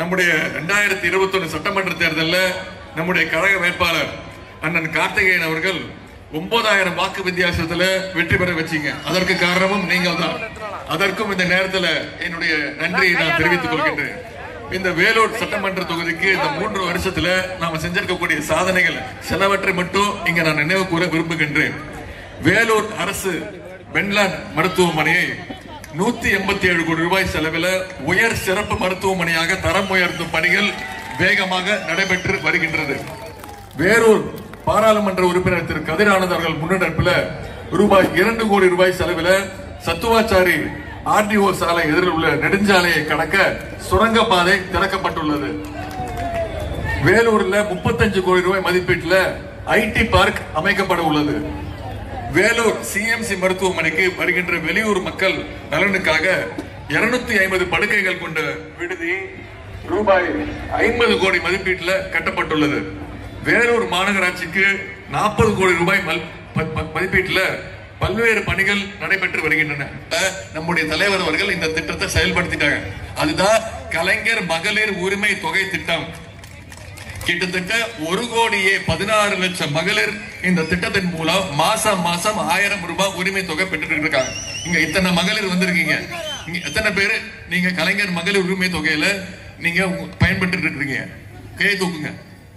நம்முடைய ரெண்டாயிரத்தி இருபத்தி ஒண்ணு சட்டமன்ற தேர்தலில் நம்முடைய கழக வேட்பாளர் அண்ணன் கார்த்திகேயன் அவர்கள் ஒன்பதாயிரம் வாக்கு வித்தியாசத்துல வெற்றி பெற வச்சீங்க அதற்கு காரணமும் நீங்கள் தான் அதற்கும் இந்த நேரத்துல என்னுடைய நன்றியை நான் தெரிவித்துக் கொள்கின்றேன் இந்த வேலூர் சட்டமன்ற தொகுதிக்கு இந்த மூன்று வருஷத்துல நாம செஞ்சிருக்கக்கூடிய சாதனைகள் சிலவற்றை மட்டும் இங்க நான் நினைவு கூற விரும்புகின்றேன் வேலூர் அரசு பென்லான் மருத்துவமனையை நூத்தி எண்பத்தி ஏழு கோடி ரூபாய் செலவில் உயர் சிறப்பு மருத்துவமனையாக தரம் உயர்த்தும் பணிகள் வேகமாக நடைபெற்று வருகின்றது வேலூர் பாராளுமன்ற உறுப்பினர் திரு கதிரானந்த் அவர்கள் முன்னெடுப்பில் ரூபாய் இரண்டு கோடி ரூபாய் செலவில் சத்துவாச்சாரி ஆர்டிஓ சாலை எதிரில் உள்ள நெடுஞ்சாலையை கடக்க சுரங்கப்பாதை திறக்கப்பட்டுள்ளது வேலூர்ல முப்பத்தஞ்சு கோடி ரூபாய் மதிப்பீட்டுல ஐடி பார்க் அமைக்கப்பட உள்ளது வேலூர் சிஎம்சி மருத்துவமனைக்கு வருகின்ற வெளியூர் மக்கள் நலனுக்காக 250 ஐம்பது படுக்கைகள் கொண்ட விடுதி ரூபாய் ஐம்பது கோடி மதிப்பீட்டுல கட்டப்பட்டுள்ளது வேலூர் மாநகராட்சிக்கு நாற்பது கோடி ரூபாய் மல்- ப- ப- மதிப்பீட்டுல பல்வேறு பணிகள் நடைபெற்று வருகின்றன அஹ், நம்முடைய தலைவர் அவர்கள் இந்த திட்டத்தை செயல்படுத்திட்டாங்க அதுதான் கலைஞர் மகளிர் உரிமை தொகை திட்டம் கிட்டத்தட்ட ஒரு கோடியே பதினாறு லட்சம் மகளிர் இந்த திட்டத்தின் மூலம் மாசம் மாசம் ஆயிரம் ரூபாய் உரிமை தொகை பெற்றுட்டு இருக்காங்க இங்க இத்தனை மகளிர் வந்திருக்கீங்க இங்க எத்தனை பேரு நீங்க கலைஞர் மகளிர் உரிமை தொகையில நீங்க உ- பயன்பெற்று இருக்கீங்க கையை தூக்குங்க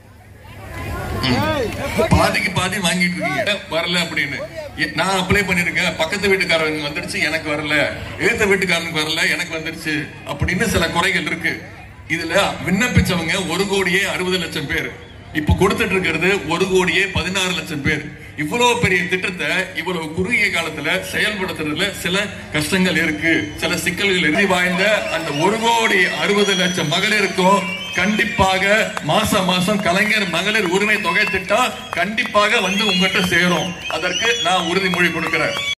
ம். பாதிக்கு பாதி வாங்கிட்டு இருக்கீங்க வரல அப்படின்னு எ- நான் அப்ளை பண்ணிருக்கேன் பக்கத்து வீட்டுக்காரங்க வந்துடுச்சு எனக்கு வரல ஏத்த வீட்டுக்காரனுக்கு வரல எனக்கு வந்துடுச்சு அப்படின்னு சில குறைகள் இருக்கு இதுல விண்ணப்பிச்சவங்க ஒரு கோடியே அறுபது லட்சம் பேர் இப்ப கொடுத்துட்டு இருக்கிறது ஒரு கோடியே பதினாறு லட்சம் பேர் இவ்வளவு பெரிய திட்டத்தை இவ்வளவு குறுகிய காலத்துல செயல்படுத்துறதுல சில கஷ்டங்கள் இருக்கு சில சிக்கல்கள் இறுதி வாய்ந்த அந்த ஒரு கோடி அறுபது லட்சம் மகளிருக்கும் கண்டிப்பாக மாசம் மாசம் கலைஞர் மகளிர் உரிமை தொகை திட்டம் கண்டிப்பாக வந்து உங்ககிட்ட சேரும் அதற்கு நான் உறுதிமொழி கொடுக்கிறேன்